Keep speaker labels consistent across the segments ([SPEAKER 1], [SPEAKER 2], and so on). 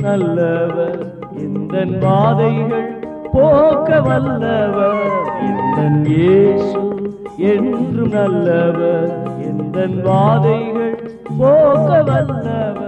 [SPEAKER 1] நல்லவர் இந்த வாதைகள் போக்க வல்லவர் இந்த இயேசு என்றும் நல்லவர் இந்த வாதைகள் போக்க வல்லவர்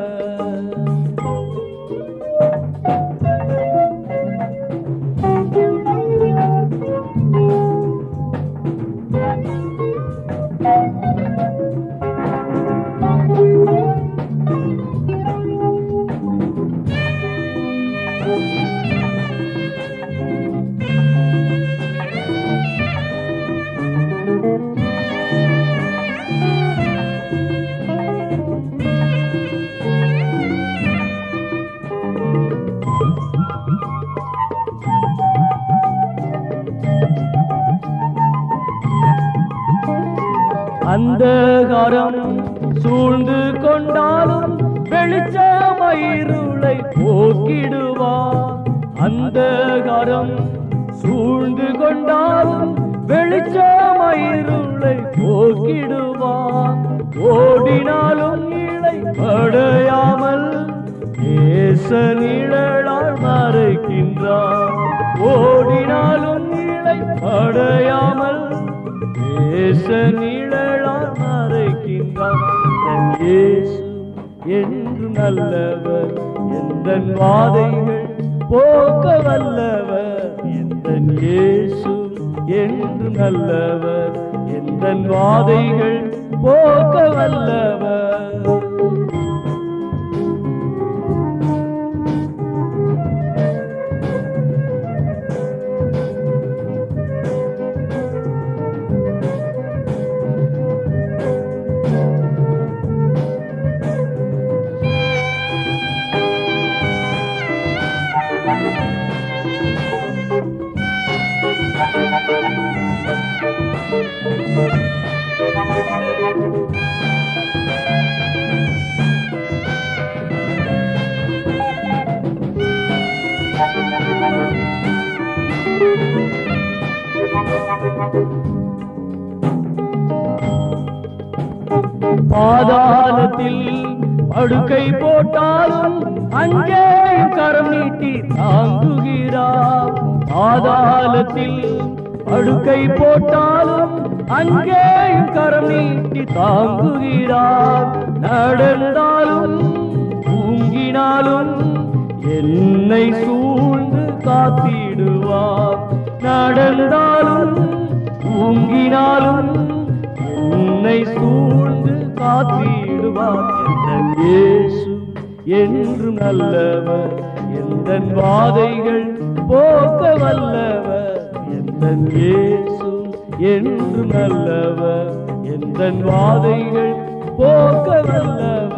[SPEAKER 1] அந்த காரம் சூழ்ந்து கொண்டாலும் வெளிச்சமயிருளை போக்கிடுவார் அந்த காரம் சூழ்ந்து கொண்டாலும் வெளிச்சமயிருளை போக்கிடுவார் ஓடினாலும் இழை அடையாமல் நேச நிழலால் மறைக்கின்றார் ஓடினாலும் இழை அடையாமல் தேச நிழலால் மறைக்கின்றார் என் இயேசு என்று நல்லவர் எந்த வாதைகள் போக்க வல்லவர் எந்த இயேசு என்று நல்லவர் எந்த வாதைகள் போக்க வல்லவர் பாதாளத்தில் படுக்கை போட்டாலும் அங்கே கரம் நீட்டி தாங்குகிறார் பாதாளத்தில் படுக்கை போட்டாலும் அங்கே கரம் நீட்டி தாங்குகிறார் நடந்தாலும் தூங்கினாலும் என்னை சூழ்ந்து காத்திடுவார் நடந்தாலும் தூங்கினாலும் என்னை சூழ்ந்து காத்திடுவார் என் இயேசு என்று நல்லவர் எந்த வாதைகள் போக்க வல்லவர் எந்த இயேசு என்று நல்லவர் எந்த வாதைகள் போக்க வல்லவர்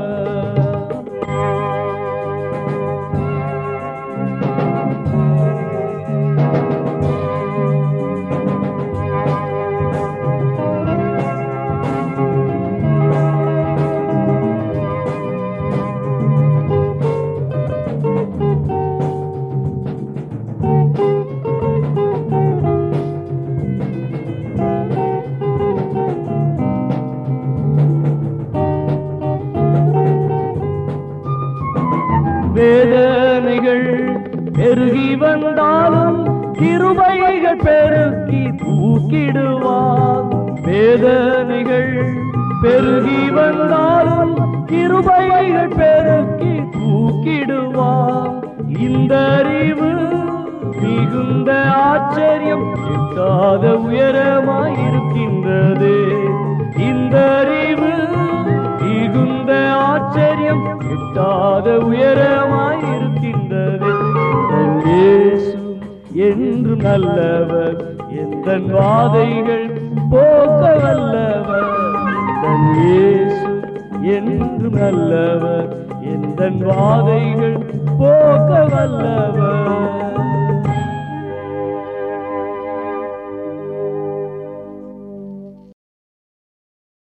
[SPEAKER 1] வேதனைகள் பெருகி வந்தாலும் கிருபைகள் பெருக்கி தூக்கிடுவார் வேதனைகள் பெருகி வந்தாலும் கிருபைகள் பெருக்கி தூக்கிடுவார் இந்த அறிவு மிகுந்த ஆச்சரியம் எட்டாத உயரமாயிருக்கின்றது இந்த அறிவு மிகுந்த ஆச்சரியம் எட்டாத உயரமாயிருக்கின்றது என் இயேசு என்று நல்லவர் எந்த வாதைகள் போக்க வல்லவர் என் இயேசு என்று நல்லவர் எந்த வாதைகள் போக்க வல்லவர்